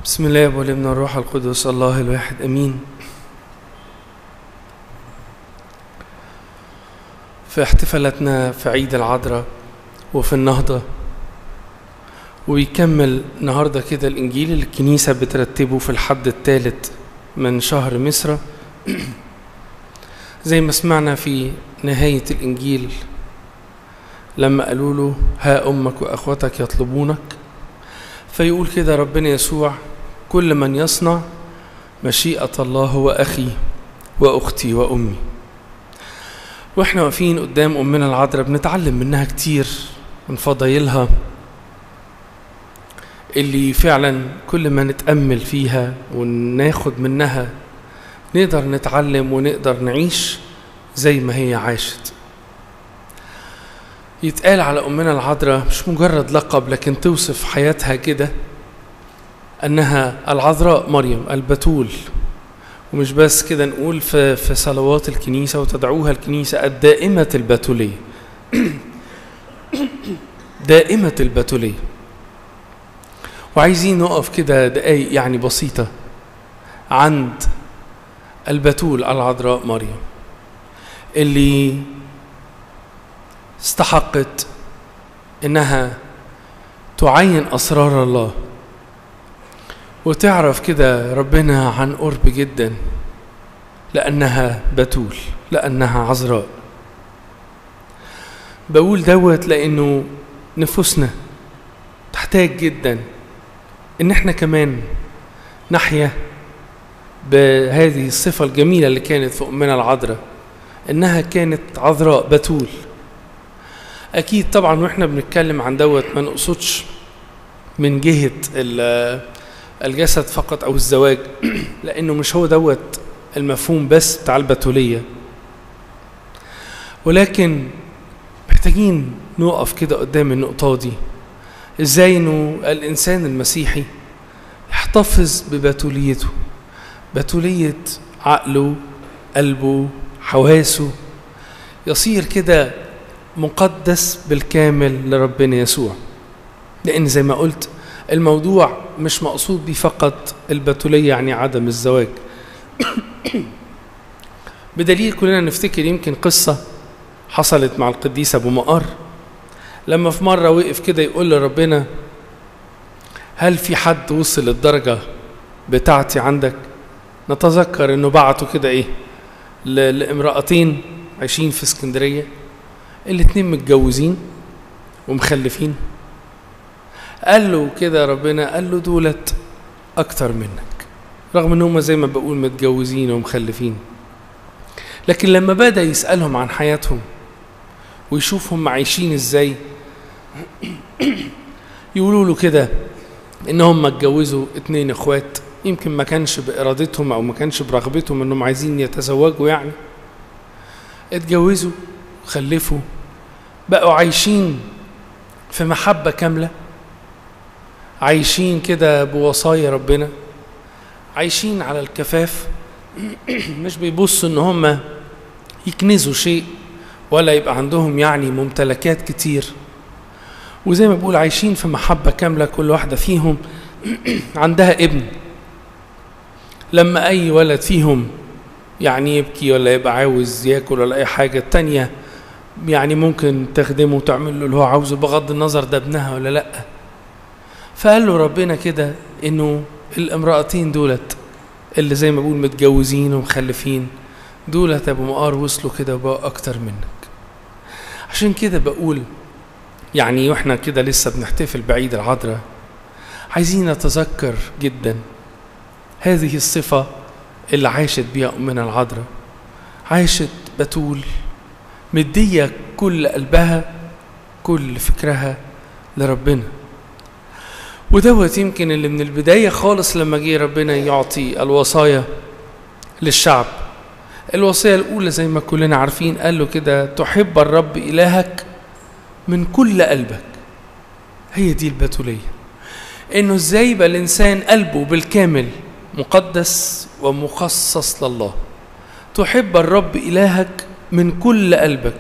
بسم الله والابن الروح القدس الله الواحد امين في احتفالاتنا في عيد العذراء وفي النهضة ويكمل النهاردة كده الإنجيل اللي الكنيسة بترتبه في الحد الثالث من شهر مصر زي ما سمعنا في نهاية الإنجيل لما قالوا له ها أمك وأخوتك يطلبونك فيقول كده ربنا يسوع كل من يصنع مشيئة الله هو أخي وأختي وأمي واحنا واقفين قدام أمنا العذراء بنتعلم منها كتير من فضايلها اللي فعلا كل ما نتأمل فيها وناخد منها نقدر نتعلم ونقدر نعيش زي ما هي عاشت يتقال على أمنا العذراء مش مجرد لقب لكن توصف حياتها كده أنها العذراء مريم البتول ومش بس كده نقول في, في صلوات الكنيسة وتدعوها الكنيسة الدائمة البتولية دائمة البتولية وعايزين نقف كده دقايق يعني بسيطة عند البتول العذراء مريم اللي استحقت انها تعين اسرار الله وتعرف كده ربنا عن قرب جدا لانها بتول لانها عذراء بقول دوت لانه نفوسنا تحتاج جدا ان احنا كمان نحيا بهذه الصفة الجميلة اللي كانت في أمنا العذراء إنها كانت عذراء بتول أكيد طبعا وإحنا بنتكلم عن دوت ما نقصدش من جهة الجسد فقط أو الزواج لأنه مش هو دوت المفهوم بس بتاع البتولية ولكن محتاجين نقف كده قدام النقطة دي إزاي إنه الإنسان المسيحي يحتفظ ببتوليته بتولية عقله قلبه حواسه يصير كده مقدس بالكامل لربنا يسوع لأن زي ما قلت الموضوع مش مقصود بيه فقط البتولية يعني عدم الزواج بدليل كلنا نفتكر يمكن قصة حصلت مع القديس أبو مقر لما في مرة وقف كده يقول لربنا هل في حد وصل للدرجة بتاعتي عندك نتذكر انه بعتوا كده ايه لامرأتين عايشين في اسكندرية الاتنين متجوزين ومخلفين قال له كده ربنا قال له دولت اكتر منك رغم ان هم زي ما بقول متجوزين ومخلفين لكن لما بدا يسالهم عن حياتهم ويشوف هم عايشين ازاي يقولوا له كده ان هم اتجوزوا اتنين اخوات يمكن ما كانش بإرادتهم أو ما كانش برغبتهم أنهم عايزين يتزوجوا يعني اتجوزوا خلفوا بقوا عايشين في محبة كاملة عايشين كده بوصايا ربنا عايشين على الكفاف مش بيبصوا ان هم يكنزوا شيء ولا يبقى عندهم يعني ممتلكات كتير وزي ما بقول عايشين في محبة كاملة كل واحدة فيهم عندها ابن لما أي ولد فيهم يعني يبكي ولا يبقى عاوز ياكل ولا أي حاجة التانية يعني ممكن تخدمه وتعمل له اللي هو عاوزه بغض النظر ده ابنها ولا لأ فقال له ربنا كده إنه الامرأتين دولت اللي زي ما بقول متجوزين ومخلفين دولت أبو مقار وصلوا كده وبقوا أكتر منك عشان كده بقول يعني واحنا كده لسه بنحتفل بعيد العذراء عايزين نتذكر جدا هذه الصفة اللي عاشت بها أمنا العذراء عاشت بتول مدية كل قلبها كل فكرها لربنا ودوت يمكن اللي من البداية خالص لما جه ربنا يعطي الوصايا للشعب الوصية الأولى زي ما كلنا عارفين قال له كده تحب الرب إلهك من كل قلبك هي دي البتولية إنه إزاي يبقى الإنسان قلبه بالكامل مقدس ومخصص لله تحب الرب إلهك من كل قلبك